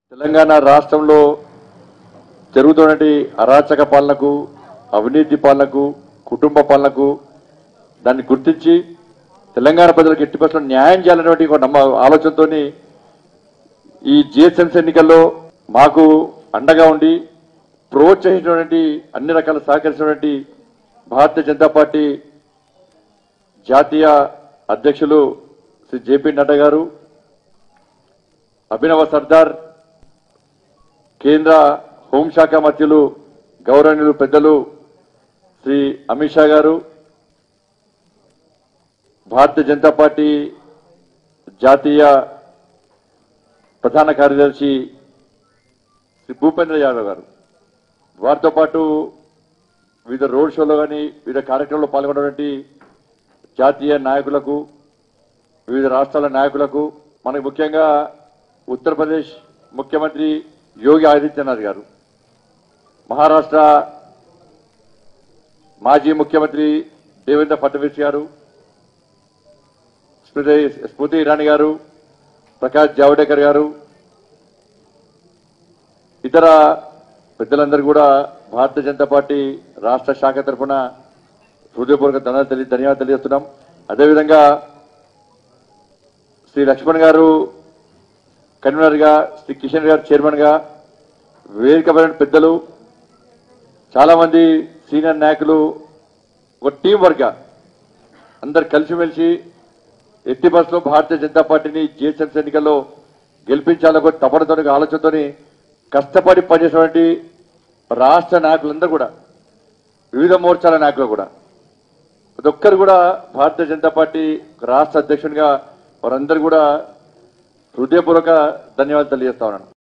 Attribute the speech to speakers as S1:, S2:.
S1: తెలంగాణ రాష్ట్రంలో జరుగుతున్నటువంటి అరాచక పాలనకు అవినీతి పాలనకు కుటుంబ పాలనకు దాన్ని గుర్తించి తెలంగాణ ప్రజలకు ఎట్టి పరిస్థితుల్లో న్యాయం చేయాలనేటువంటి ఒక నమ్మ ఆలోచనతోని ఈ జిహెచ్ఎంసీ ఎన్నికల్లో మాకు అండగా ఉండి ప్రోత్సహించినటువంటి అన్ని రకాల సహకరించినటువంటి భారతీయ జనతా పార్టీ జాతీయ అధ్యక్షులు శ్రీ జేపీ నడ్డా గారు అభినవ సర్దార్ కేంద్ర హోంశాఖ మంత్రులు గౌరవనీయులు పెద్దలు శ్రీ అమిత్ షా గారు భారతీయ జనతా పార్టీ జాతీయ ప్రధాన కార్యదర్శి శ్రీ భూపేంద్ర యాదవ్ గారు వారితో పాటు వివిధ రోడ్ షోలో కానీ వివిధ కార్యక్రమాల్లో పాల్గొన్నటువంటి జాతీయ నాయకులకు వివిధ రాష్ట్రాల నాయకులకు మనకు ముఖ్యంగా ఉత్తరప్రదేశ్ ముఖ్యమంత్రి యోగి ఆదిత్యనాథ్ గారు మహారాష్ట్ర మాజీ ముఖ్యమంత్రి దేవేంద్ర ఫడ్నవీస్ గారు స్మృతి స్మృతి ఇరానీ గారు ప్రకాష్ జావడేకర్ గారు ఇతర పెద్దలందరూ కూడా భారతీయ జనతా పార్టీ రాష్ట్ర శాఖ తరఫున హృదయపూర్వక ధన్యవాదాలు తెలి- ధన్యవాదాలు తెలియజేస్తున్నాం అదేవిధంగా శ్రీ లక్ష్మణ్ గారు కన్వీనర్ గా శ్రీ కిషన్ గారు చైర్మన్ గా వేదికపైన పెద్దలు చాలా మంది సీనియర్ నాయకులు ఒక టీం వర్క్ గా అందరు కలిసిమెలిసి ఎట్టి బస్సులో భారతీయ జనతా పార్టీని జిహెచ్ఎంసీ ఎన్నికల్లో గెలిపించాలని ఒక తపనతో ఆలోచనతోని కష్టపడి పనిచేసినటువంటి రాష్ట్ర నాయకులందరూ కూడా వివిధ మోర్చాల నాయకులు కూడా ప్రతి ఒక్కరు కూడా భారతీయ జనతా పార్టీ రాష్ట్ర అధ్యక్షునిగా వారందరూ కూడా హృదయపూర్వక ధన్యవాదాలు తెలియజేస్తా ఉన్నాను